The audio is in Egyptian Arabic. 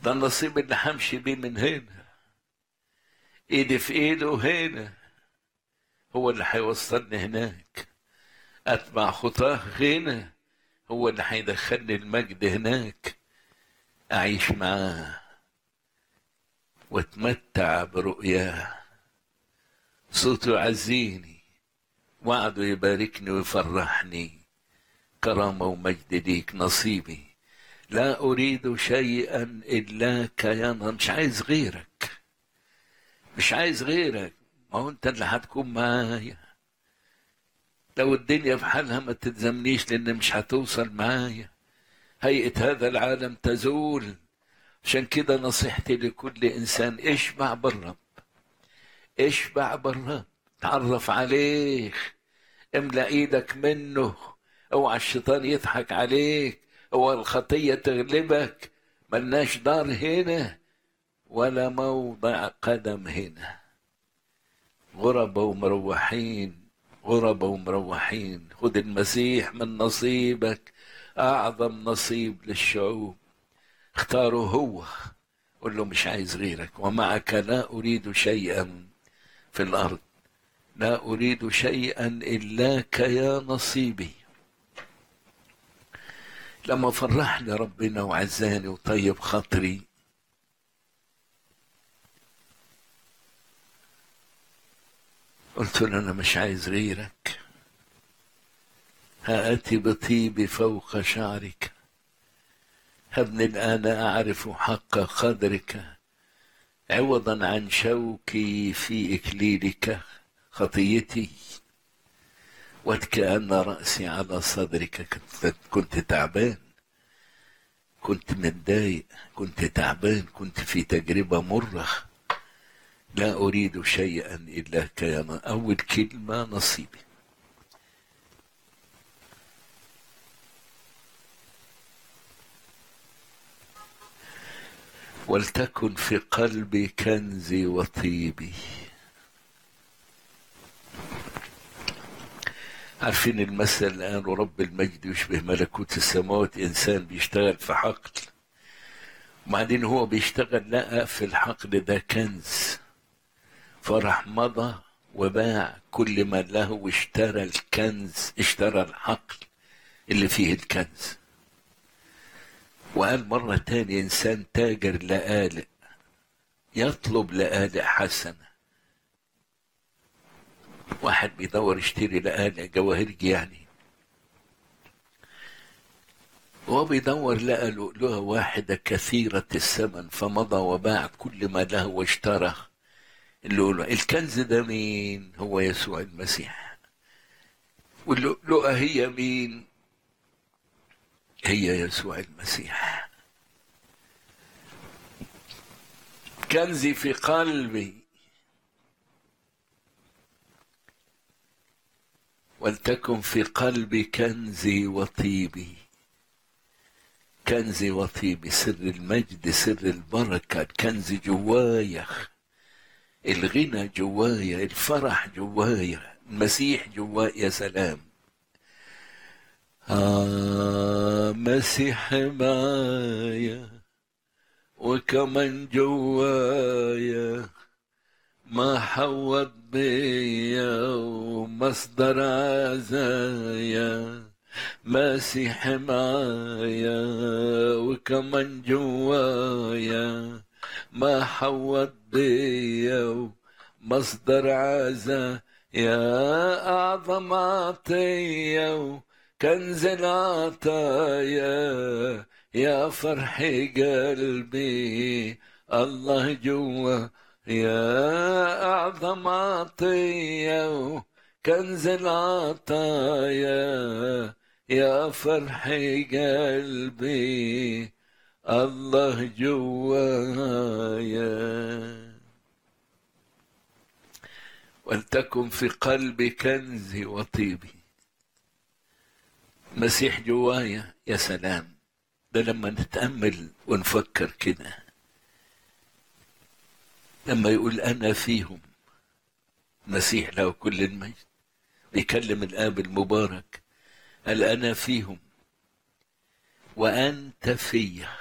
ده النصيب اللي همشي بيه من هنا ايدي في ايده هنا هو اللي هيوصلني هناك اتبع خطاه هنا هو اللي هيدخلني المجد هناك اعيش معاه واتمتع برؤياه صوته يعزيني وعده يباركني ويفرحني كرامة ومجد ليك نصيبي لا أريد شيئا إلاك يا مش عايز غيرك مش عايز غيرك ما هو أنت اللي هتكون معايا لو الدنيا في حالها ما تلزمنيش لأن مش هتوصل معايا هيئة هذا العالم تزول عشان كده نصيحتي لكل إنسان اشبع بالرب اشبع بالرب تعرف عليه املأ ايدك منه اوعى الشيطان يضحك عليك اوعى الخطية تغلبك ملناش دار هنا ولا موضع قدم هنا غربة ومروحين غربة ومروحين خد المسيح من نصيبك أعظم نصيب للشعوب اختاره هو قل له مش عايز غيرك ومعك لا أريد شيئا في الأرض لا أريد شيئا إلاك يا نصيبي لما فرحني ربنا وعزاني وطيب خاطري قلت له أنا مش عايز غيرك هآتي بطيبي فوق شعرك هبني الآن أعرف حق قدرك عوضا عن شوكي في إكليلك خطيتي وكأن رأسي على صدرك كنت, كنت تعبان كنت متضايق كنت تعبان كنت في تجربة مرة لا أريد شيئا إلا كيان أول كلمة نصيبي ولتكن في قلبي كنزي وطيبي عارفين المثل الآن ورب المجد يشبه ملكوت السماوات إنسان بيشتغل في حقل وبعدين هو بيشتغل لقى في الحقل ده كنز فرح مضى وباع كل ما له واشترى الكنز اشترى الحقل اللي فيه الكنز وقال مرة تاني إنسان تاجر لآلئ يطلب لآلئ حسنة واحد بيدور يشتري لآلئ جواهرجي يعني وهو بيدور لقى لؤلؤة واحدة كثيرة الثمن فمضى وباع كل ما له واشترى اللؤلؤة الكنز ده مين هو يسوع المسيح واللؤلؤة هي مين هي يسوع المسيح كنزي في قلبي ولتكن في قلبي كنزي وطيبي كنزي وطيبي سر المجد سر البركة الكنز جوايا الغنى جوايا الفرح جوايا المسيح جوايا يا سلام آه مسيح معايا وكمان جوايا ما حوض بيا ومصدر عزايا مسيح معايا وكمان جوايا ما حوض بيا ومصدر عزا يا أعظم عطية كنز العطايا يا فرح قلبي الله جوا يا أعظم عطية كنز العطايا يا فرح قلبي الله جوايا ولتكن في قلبي كنزي وطيبي مسيح جوايا يا سلام ده لما نتأمل ونفكر كده لما يقول أنا فيهم مسيح له كل المجد بيكلم الآب المبارك قال أنا فيهم وأنت فيا